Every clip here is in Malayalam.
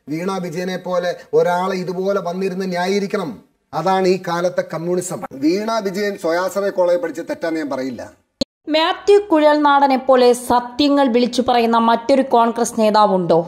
വീണ വിജയനെ പോലെ ഒരാളെ ഇതുപോലെ വന്നിരുന്ന് ന്യായീകരിക്കണം അതാണ് ഈ കാലത്തെ കമ്മ്യൂണിസം വീണ വിജയൻ സ്വയാശ്രയ കോളേജ് പഠിച്ച് തെറ്റാന്ന് ഞാൻ പറയില്ല മാത്യു കുഴൽനാടനെ പോലെ സത്യങ്ങൾ വിളിച്ചു പറയുന്ന മറ്റൊരു കോൺഗ്രസ് നേതാവുണ്ടോ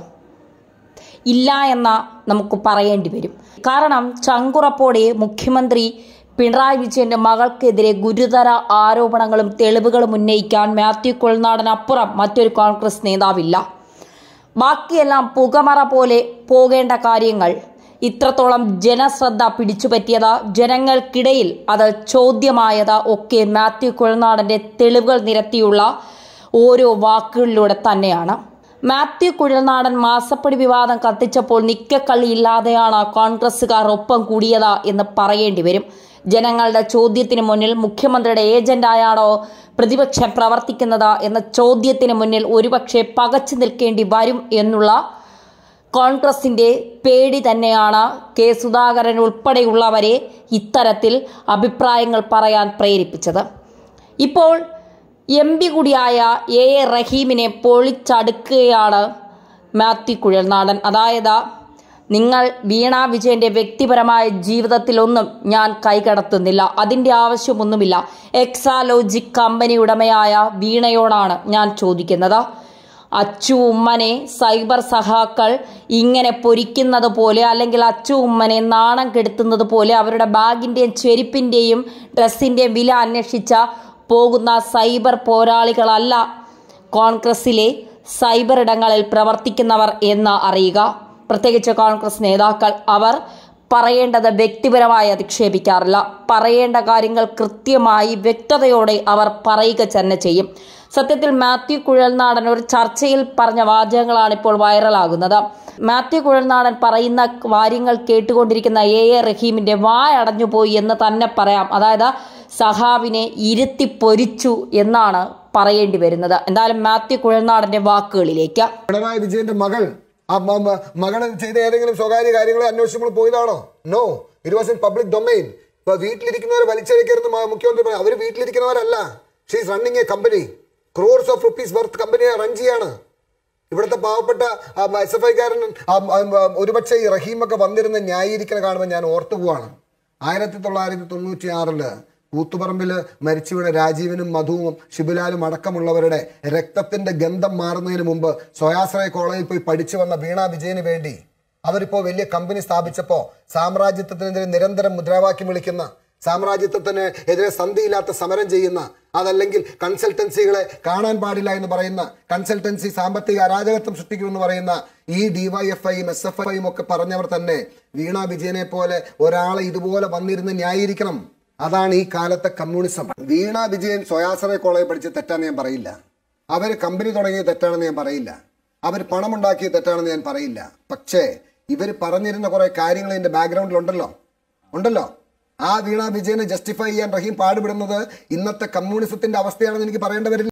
ഇല്ല എന്ന നമുക്ക് പറയേണ്ടി വരും കാരണം ചങ്കുറപ്പോടെ മുഖ്യമന്ത്രി പിണറായി വിജയന്റെ മകൾക്കെതിരെ ഗുരുതര ആരോപണങ്ങളും തെളിവുകളും ഉന്നയിക്കാൻ മാത്യു കുഴൽനാടനപ്പുറം മറ്റൊരു കോൺഗ്രസ് നേതാവില്ല ബാക്കിയെല്ലാം പുകമറ പോലെ പോകേണ്ട കാര്യങ്ങൾ ഇത്രത്തോളം ജനശ്രദ്ധ പിടിച്ചുപറ്റിയത് ജനങ്ങൾക്കിടയിൽ അത് ചോദ്യമായത് ഒക്കെ മാത്യു കുഴൽനാടന്റെ തെളിവുകൾ നിരത്തിയുള്ള ഓരോ വാക്കുകളിലൂടെ തന്നെയാണ് മാത്യു കുഴൽനാടൻ മാസപ്പടി വിവാദം കത്തിച്ചപ്പോൾ നിക്കക്കള്ളിയില്ലാതെയാണ് കോൺഗ്രസുകാർ ഒപ്പം കൂടിയത് എന്ന് പറയേണ്ടി വരും ജനങ്ങളുടെ ചോദ്യത്തിന് മുന്നിൽ മുഖ്യമന്ത്രിയുടെ ഏജന്റായാണോ പ്രതിപക്ഷം പ്രവർത്തിക്കുന്നത് എന്ന ചോദ്യത്തിന് മുന്നിൽ ഒരുപക്ഷെ പകച്ചു നിൽക്കേണ്ടി വരും എന്നുള്ള കോൺഗ്രസിന്റെ പേടി തന്നെയാണ് കെ സുധാകരൻ ഉൾപ്പെടെയുള്ളവരെ ഇത്തരത്തിൽ അഭിപ്രായങ്ങൾ പറയാൻ പ്രേരിപ്പിച്ചത് ഇപ്പോൾ എം പി കൂടിയായ എ എ റഹീമിനെ പൊളിച്ചടുക്കുകയാണ് മാത്യു കുഴൽനാടൻ അതായത് നിങ്ങൾ വീണ വിജയന്റെ വ്യക്തിപരമായ ജീവിതത്തിലൊന്നും ഞാൻ കൈകടത്തുന്നില്ല അതിന്റെ ആവശ്യമൊന്നുമില്ല എക്സാലോജിക് കമ്പനി ഉടമയായ വീണയോടാണ് ഞാൻ ചോദിക്കുന്നത് അച്ചു ഉമ്മനെ സൈബർ സഹാക്കൾ ഇങ്ങനെ പൊരിക്കുന്നത് പോലെ അല്ലെങ്കിൽ അച്ചു ഉമ്മനെ നാണം കെടുത്തുന്നത് പോലെ അവരുടെ ബാഗിന്റെയും ചെരുപ്പിന്റെയും ഡ്രസ്സിന്റെയും വില അന്വേഷിച്ച പോകുന്ന സൈബർ പോരാളികളല്ല കോൺഗ്രസിലെ സൈബർ ഇടങ്ങളിൽ പ്രവർത്തിക്കുന്നവർ എന്ന് അറിയുക പ്രത്യേകിച്ച് കോൺഗ്രസ് നേതാക്കൾ അവർ പറയേണ്ടത് വ്യക്തിപരമായി അധിക്ഷേപിക്കാറില്ല പറയേണ്ട കാര്യങ്ങൾ കൃത്യമായി വ്യക്തതയോടെ അവർ പറയുക തന്നെ ചെയ്യും സത്യത്തിൽ മാത്യു കുഴൽനാടൻ ഒരു ചർച്ചയിൽ പറഞ്ഞ വാചകങ്ങളാണ് ഇപ്പോൾ വൈറലാകുന്നത് മാത്യു കുഴൽനാടൻ പറയുന്ന കാര്യങ്ങൾ കേട്ടുകൊണ്ടിരിക്കുന്ന എ എ റഹീമിന്റെ വായടഞ്ഞു പോയി എന്ന് തന്നെ പറയാം അതായത് സഹാബിനെ ഇരുത്തി പൊരിച്ചു എന്നാണ് പറയേണ്ടി വരുന്നത് എന്തായാലും മാത്യു കുഴൽനാടന്റെ വാക്കുകളിലേക്ക് പിണറായി വിജയന്റെ മകൾ ആ മ- മ- മകള് ചെയ്ത ഏതെങ്കിലും സ്വകാര്യ കാര്യങ്ങളെ അന്വേഷിച്ചപ്പോൾ പോയതാണോ no it was in public domain ഇപ്പൊ വീട്ടിലിരിക്കുന്നവരെ വലിച്ചഴിക്കരുത് മ- മുഖ്യമന്ത്രി പറഞ്ഞു അവര് വീട്ടിലിരിക്കുന്നവരല്ല she's running a company crores of rupees worth company run ചെയ്യാണ് ഇവിടുത്തെ പാവപ്പെട്ട എസ് എഫ് ഐക്കാരൻ ഒരുപക്ഷെ ഈ റഹീമൊക്കെ വന്നിരുന്ന് ന്യായീകരിക്കുന്ന കാണുമ്പോൾ ഞാൻ ഓർത്തു പോവാണ് ആയിരത്തി തൊള്ളായിരത്തി തൊണ്ണൂറ്റി ആറില് കൂത്തുപറമ്പിൽ മരിച്ചുവിടെ രാജീവനും മധുവും ഷിബുലാലും അടക്കമുള്ളവരുടെ രക്തത്തിന്റെ ഗന്ധം മാറുന്നതിന് മുമ്പ് സ്വയാശ്രയ കോളേജിൽ പോയി പഠിച്ചു വന്ന വീണ വിജയന് വേണ്ടി അവരിപ്പോ വലിയ കമ്പനി സ്ഥാപിച്ചപ്പോ സാമ്രാജ്യത്വത്തിനെതിരെ നിരന്തരം മുദ്രാവാക്യം വിളിക്കുന്ന സാമ്രാജ്യത്വത്തിന് എതിരെ സന്ധിയില്ലാത്ത സമരം ചെയ്യുന്ന അതല്ലെങ്കിൽ കൺസൾട്ടൻസികളെ കാണാൻ പാടില്ല എന്ന് പറയുന്ന കൺസൾട്ടൻസി സാമ്പത്തിക അരാജകത്വം സൃഷ്ടിക്കുമെന്ന് പറയുന്ന ഈ ഡിവൈഎഫ്ഐയും എസ് എഫ് ഐയും ഒക്കെ പറഞ്ഞവർ തന്നെ വീണ വിജയനെ പോലെ ഒരാളെ ഇതുപോലെ വന്നിരുന്ന് ന്യായീകരിക്കണം അതാണ് ഈ കാലത്തെ കമ്മ്യൂണിസം വീണ വിജയൻ സ്വയാശ്രയ കോളേജ് പഠിച്ച് തെറ്റാന്ന് ഞാൻ പറയില്ല അവർ കമ്പനി തുടങ്ങിയത് തെറ്റാണെന്ന് ഞാൻ പറയില്ല അവർ പണമുണ്ടാക്കിയത് തെറ്റാണെന്ന് ഞാൻ പറയില്ല പക്ഷേ ഇവർ പറഞ്ഞിരുന്ന കുറെ കാര്യങ്ങൾ ഇതിന്റെ ബാക്ക്ഗ്രൗണ്ടിൽ ഉണ്ടല്ലോ ഉണ്ടല്ലോ ആ വീണ വിജയനെ ജസ്റ്റിഫൈ ചെയ്യാൻ റഹീം പാടുപെടുന്നത് ഇന്നത്തെ കമ്മ്യൂണിസത്തിന്റെ അവസ്ഥയാണെന്ന് എനിക്ക് പറയേണ്ടി വരില്ല